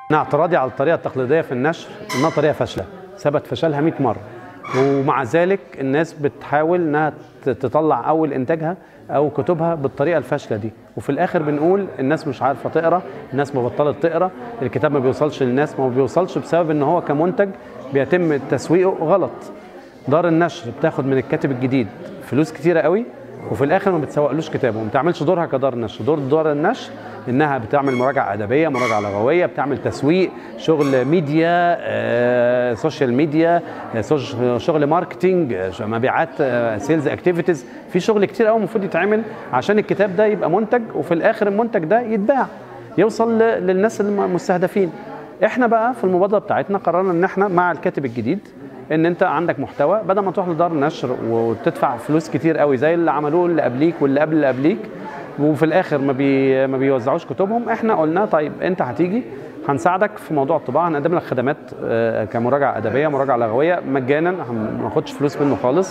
انا اعتراضي على الطريقه التقليديه في النشر انها طريقه فاشله ثبت فشلها 100 مره ومع ذلك الناس بتحاول انها ت- تطلع اول انتاجها او كتبها بالطريقه الفاشله دي وفي الاخر بنقول الناس مش عارفه تقرا الناس ما بطلت تقرا الكتاب ما بيوصلش للناس ما بيوصلش بسبب ان هو كمنتج بيتم تسويقه غلط دار النشر بتاخد من الكاتب الجديد فلوس كتيره قوي وفي الاخر ما بتسوقلوش كتابه وما بتعملش دورها كدار نشر دور دار النشر انها بتعمل مراجعه ادبيه مراجعه لغويه بتعمل تسويق شغل ميديا آه، سوشيال ميديا آه، سوش- شغل ماركتينج آه، مبيعات آه، سيلز اكتيفيتيز في شغل كتير قوي المفروض يتعمل عشان الكتاب ده يبقى منتج وفي الاخر المنتج ده يتباع يوصل ل- للناس المستهدفين احنا بقى في المبادره بتاعتنا قررنا ان احنا مع الكاتب الجديد ان انت عندك محتوى بدل ما تروح لدار نشر وتدفع فلوس كتير قوي زي اللي عملوه اللي قبليك واللي قبل اللي قبليك وفي الاخر ما بي ما بيوزعوش كتبهم احنا قلنا طيب انت هتيجي هنساعدك في موضوع الطباعه هنقدم لك خدمات آه، كمراجعه ادبيه مراجعه لغويه مجانا ما ناخدش فلوس منه خالص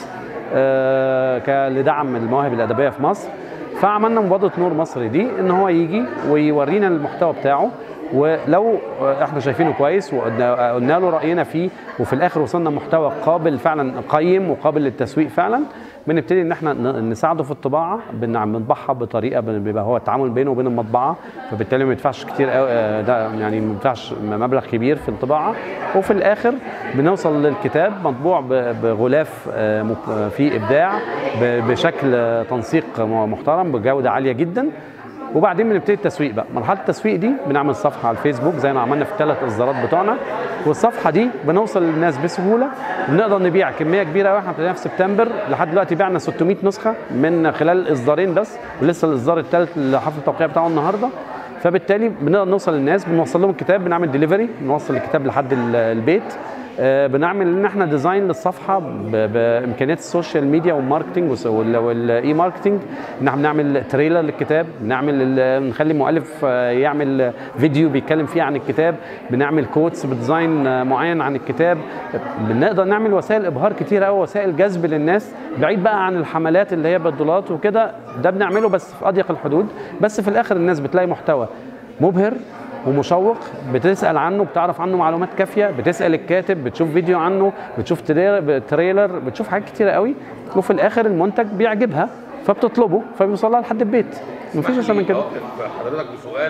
آه، ك- لدعم المواهب الادبيه في مصر فعملنا مبادره نور مصر دي ان هو يجي ويورينا المحتوى بتاعه ولو احنا شايفينه كويس وقلنا قلنا له راينا فيه وفي الاخر وصلنا محتوى قابل فعلا قيم وقابل للتسويق فعلا بنبتدي ان احنا ن- نساعده في الطباعه بن- بنطبعها بطريقه بن- بيبقى هو التعامل بينه وبين المطبعه فبالتالي ما يدفعش كتير قوي آه، ده يعني ما يدفعش مبلغ كبير في الطباعه وفي الاخر بنوصل للكتاب مطبوع ب- بغلاف آه، مك- آه، فيه ابداع ب- بشكل آه، تنسيق محترم بجوده عاليه جدا وبعدين بنبتدي التسويق بقى مرحله التسويق دي بنعمل صفحه على الفيسبوك زي ما عملنا في الثلاث اصدارات بتوعنا والصفحه دي بنوصل للناس بسهوله بنقدر نبيع كميه كبيره قوي احنا ابتدينا في سبتمبر لحد دلوقتي بعنا 600 نسخه من خلال اصدارين بس ولسه الاصدار الثالث اللي حفل التوقيع بتاعه النهارده فبالتالي بنقدر نوصل للناس بنوصل لهم الكتاب بنعمل ديليفري بنوصل الكتاب لحد ال- البيت آه، بنعمل ان احنا ديزاين للصفحه ب- بامكانيات السوشيال ميديا والماركتنج والس- وال- والاي ماركتنج ان احنا بنعمل تريلر للكتاب بنعمل ال- نخلي مؤلف آه، يعمل فيديو بيتكلم فيه عن الكتاب بنعمل كوتس بديزاين آه، معين عن الكتاب بنقدر نعمل وسائل ابهار كتير قوي وسائل جذب للناس بعيد بقى عن الحملات اللي هي بالدولارات وكده ده بنعمله بس في اضيق الحدود بس في الاخر الناس بتلاقي محتوى مبهر ومشوق بتسال عنه بتعرف عنه معلومات كافيه بتسال الكاتب بتشوف فيديو عنه بتشوف تريلر, تريلر بتشوف حاجات كتيره قوي وفي الاخر المنتج بيعجبها فبتطلبه فبيوصلها لحد البيت مفيش احسن من كده أوقف حضرتك بسؤال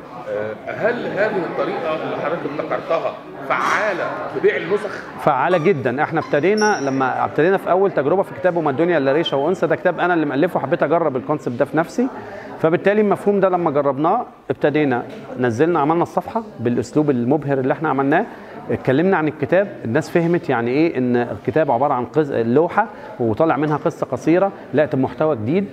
آه، هل هذه الطريقه اللي حضرتك ابتكرتها فعاله في بيع النسخ؟ فعاله جدا احنا ابتدينا لما ابتدينا في اول تجربه في كتاب وما الدنيا الا ريشه وانثى ده كتاب انا اللي مالفه حبيت اجرب الكونسيبت ده في نفسي فبالتالي المفهوم ده لما جربناه ابتدينا نزلنا عملنا الصفحه بالاسلوب المبهر اللي احنا عملناه اتكلمنا عن الكتاب الناس فهمت يعني ايه ان الكتاب عباره عن قز... لوحه وطالع منها قصه قصيره لقت محتوى جديد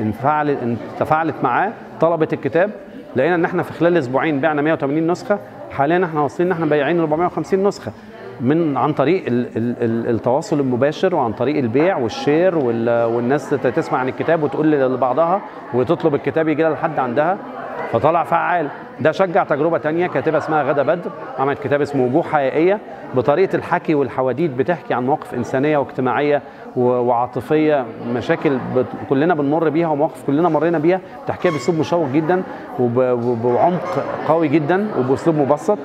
انفعل تفاعلت معاه طلبت الكتاب لقينا ان احنا في خلال اسبوعين بعنا 180 نسخه حاليا احنا واصلين ان احنا بايعين 450 نسخه من عن طريق ال ال ال التواصل المباشر وعن طريق البيع والشير وال والناس تت- تسمع عن الكتاب وتقول لبعضها وتطلب الكتاب يجي لها لحد عندها فطلع فعال ده شجع تجربه تانية كاتبه اسمها غدا بدر عملت كتاب اسمه وجوه حقيقيه بطريقه الحكي والحواديت بتحكي عن مواقف انسانيه واجتماعيه و- وعاطفيه مشاكل بت- كلنا بنمر بيها ومواقف كلنا مرينا بيها بتحكيها باسلوب مشوق جدا وب- وبعمق قوي جدا وباسلوب مبسط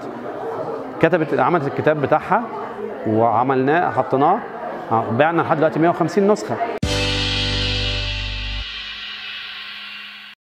كتبت عملت الكتاب بتاعها وعملناه حطيناه بعنا لحد دلوقتي 150 نسخه